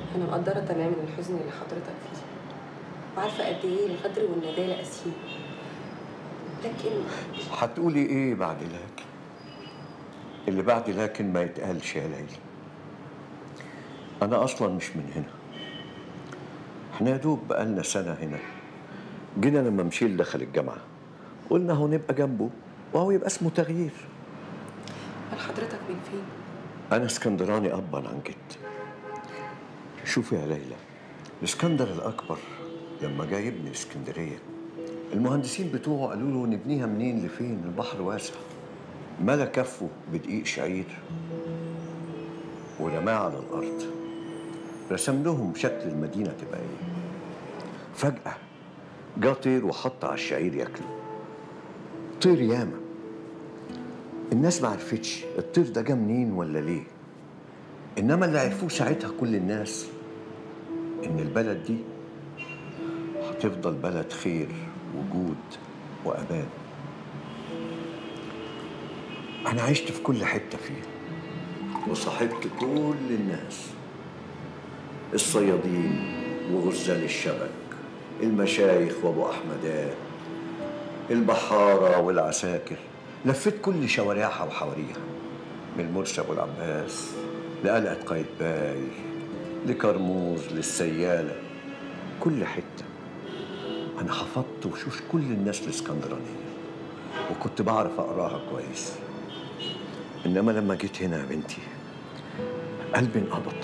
انا مقدره تماما الحزن اللي حضرتك فيه وعارفه قد ايه الغدر والندالة قاسيين لكن هتقولي ايه بعد لكن اللي بعد لكن ما يتقالش يا ليلى انا اصلا مش من هنا احنا يا دوب بقالنا سنه هنا جينا لما مشيل دخل الجامعه قلنا هو نبقى جنبه وهو يبقى اسمه تغيير هل حضرتك من فين انا اسكندراني ابا عن جد شوفي يا ليلى الاسكندر الاكبر لما جاي يبني اسكندريه المهندسين بتوعه قالوا له نبنيها منين لفين البحر واسع ملا كفه بدقيق شعير ورماه على الارض رسم لهم شكل المدينه تبقى ايه فجاه جه طير وحط على الشعير ياكله طير ياما الناس ما عرفتش الطير ده جه منين ولا ليه انما اللي عرفوه ساعتها كل الناس ان البلد دي هتفضل بلد خير وجود وامان انا عشت في كل حته فيه وصاحبت كل الناس الصيادين وغزال الشبك المشايخ وابو احمدات البحاره والعساكر لفيت كل شوارعها وحواريها من المرسى ابو العباس لقلعه قايتباي لكرموز للسياله كل حته انا حفظت وشوش كل الناس الاسكندرانيه وكنت بعرف اقراها كويس انما لما جيت هنا يا بنتي قلبي انقبض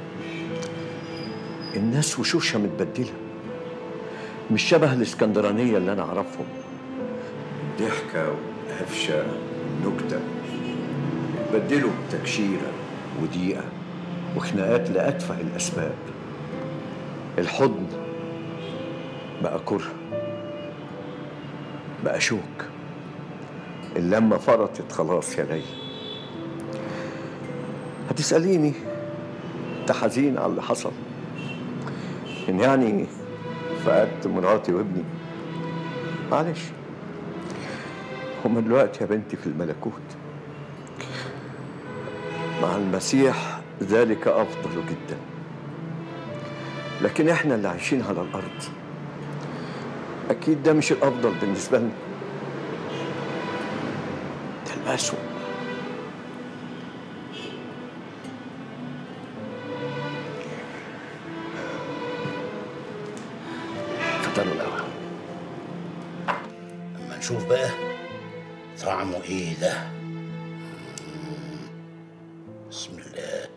الناس وشوشها متبدله مش شبه الاسكندرانيه اللي انا اعرفهم ضحكه وقفشه ونكته اتبدلوا بتكشيره وضيقه وخناقات لاتفه الاسباب الحضن بقى كره بقى شوك اللمه فرطت خلاص يا ليلى هتسأليني انت حزين على اللي حصل ان يعني فقدت مراتي وابني معلش هما دلوقتي يا بنتي في الملكوت مع المسيح ذلك أفضل جدا لكن احنا اللي عايشين على الأرض أكيد ده مش الأفضل بالنسبة لنا ده الأسوأ فطروا الأول أما نشوف بقى طعمه إيه ده مم. بسم الله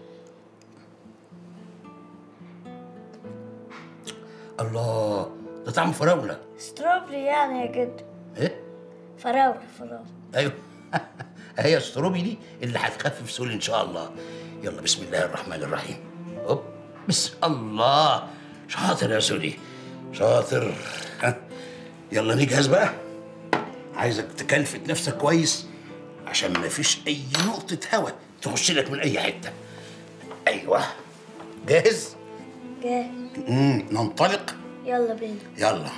الله ده طعمه فراولة ستروبري يعني يا جد إيه؟ فراولة فراولة ايوه هي الستروبي دي اللي هتخفف سوري ان شاء الله يلا بسم الله الرحمن الرحيم هوب بسم الله شاطر يا سوري شاطر ها يلا نجهز بقى عايزك تكلفت نفسك كويس عشان ما فيش اي نقطة هوا تخش لك من اي حتة ايوه جاهز جاهز مم. ننطلق يلا بينا يلا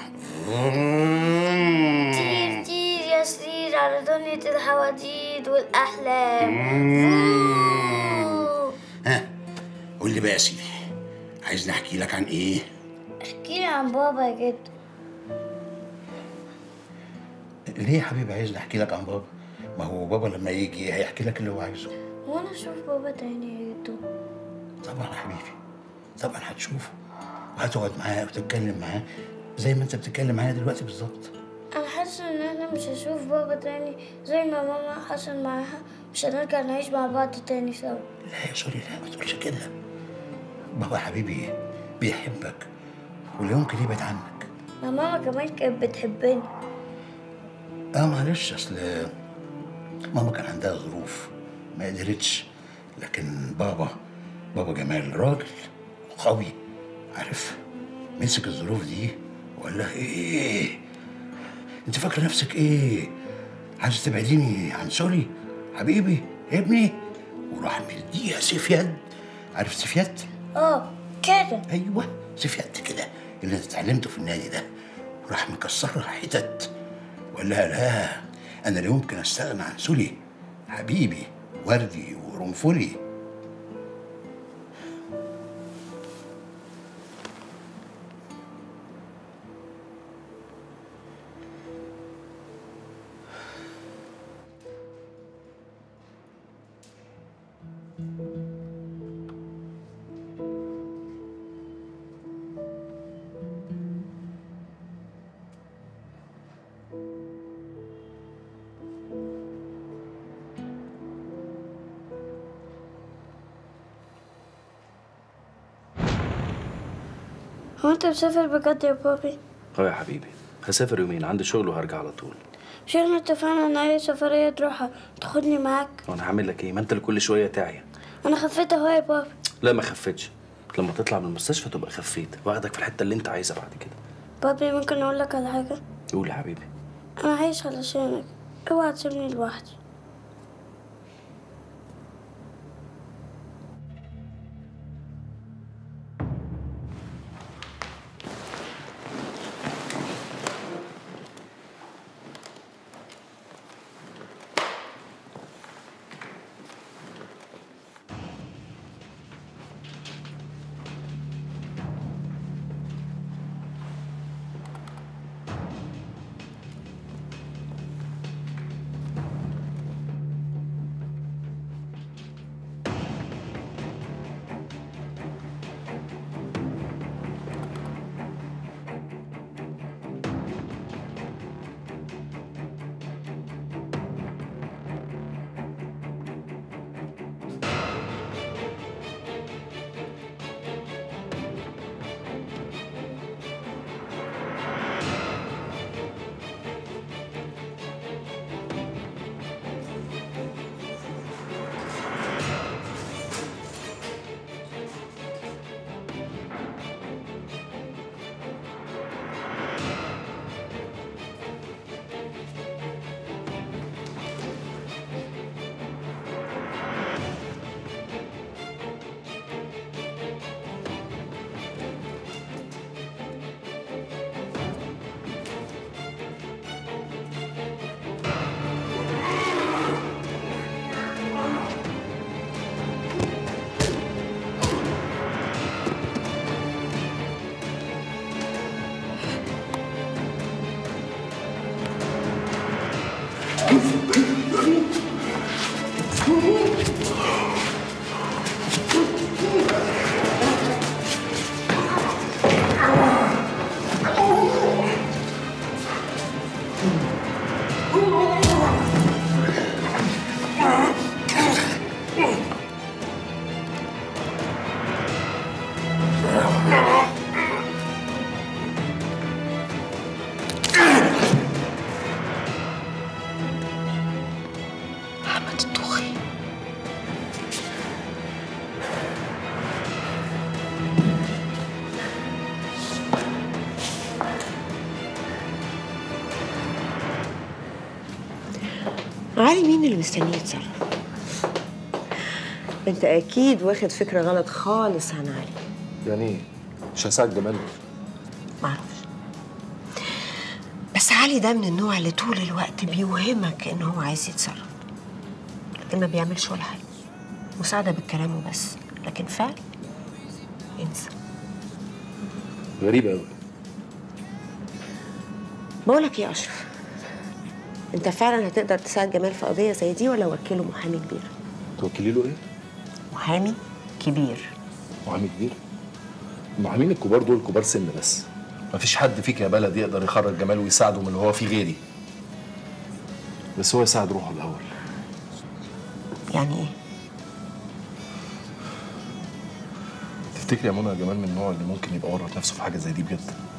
طير طير يا سرير على دنيا الحواديت والأحلام فوو. ها قول لي بقى يا سيدي عايزني احكي لك عن ايه احكي لي عن بابا يا جد ليه يا حبيبي عايزني احكي لك عن بابا ما هو بابا لما يجي هيحكي لك اللي هو عايزه وانا اشوف بابا تاني يا جدو طبعا يا حبيبي طبعا هتشوفه وهتقعد معاه وتتكلم معاه زي ما انت بتتكلم معايا دلوقتي بالظبط انا حاسه ان انا مش هشوف بابا تاني زي ما ماما حصل معاها مش هنرجع نعيش مع بعض تاني سوا لا يا سوري لا ما تقولش كده بابا يا حبيبي بيحبك ولا يمكن يبعد عنك ما ماما كمان كانت بتحبني اه معلش اصل ماما كان عندها ظروف ما قدرتش لكن بابا بابا جمال راجل وقوي عارف مسك الظروف دي وقال لها ايه انت فاكره نفسك ايه عايز تبعديني عن سوري حبيبي ابني وراح مديها سيف يد عارف سيف يد اه كده ايوه سيف يد كده اللي انت اتعلمته في النادي ده وراح مكسرها حتت وقال لها لا انا لا يمكن استغنى عن سولي حبيبي وردي وقرنفلي هو انت مسافر بجد يا بابي اه يا حبيبي هسافر يومين عندي شغل وهرجع على طول مش احنا اتفقنا ان اي سفرية تروحها تاخدني معاك وانا هعمل لك ايه ما انت اللي كل شويه تعيا انا خفيت اهو يا بابي لا ما خفتش لما تطلع من المستشفى تبقى خفيت واخدك في الحته اللي انت عايزها بعد كده بابي ممكن اقول لك على حاجة قول يا حبيبي انا عايش علشانك اوعى تسيبني لوحدي احمد الطوخي علي مين اللي مستنيه يتصرف انت اكيد واخد فكره غلط خالص عن علي يعني ايه؟ مش هساعد جمال معرفش بس علي ده من النوع اللي طول الوقت بيوهمك ان هو عايز يتصرف لكن ما بيعملش ولا حاجه مساعده بالكلام وبس لكن فعل انسى غريب قوي بقولك ايه يا اشرف انت فعلا هتقدر تساعد جمال في قضيه زي دي ولا وكله محامي كبير توكلي له ايه؟ محامي كبير محامي كبير المحامين الكبار دول كبار سن بس مفيش حد فيك يا بلد يقدر يخرج جمال ويساعده من اللي هو فيه غيري بس هو يساعد روحه الاول يعني ايه تفتكري يا منى يا جمال من النوع اللي ممكن يبقى ورط نفسه في حاجه زي دي بجد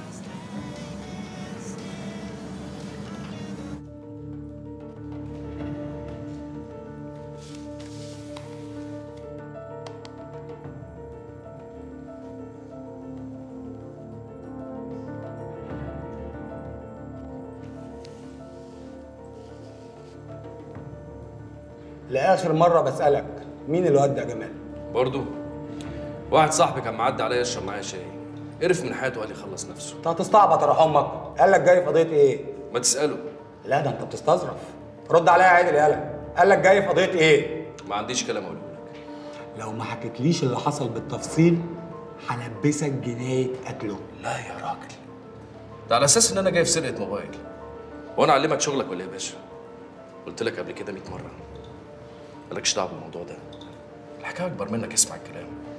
لآخر مرة بسألك مين الواد ده يا جمال؟ برضو واحد صاحبي كان معدي عليا يشرب معايا شاي قرف من حياته وقال يخلص نفسه انت هتستعبط يا روح امك قال لك جاي في قضية ايه؟ ما تسأله لا ده انت بتستظرف رد عليا يا عادل يالا قال لك جاي في قضية ايه؟ ما عنديش كلام اقوله لك لو ما حكيتليش اللي حصل بالتفصيل هلبسك جناية قتله لا يا راجل ده على اساس ان انا جاي في سرقه موبايل وانا اعلمك شغلك ولا إيه يا باشا قلت لك قبل كده 100 مره مالكش دعوه بالموضوع ده الحكايه اكبر منك اسمع الكلام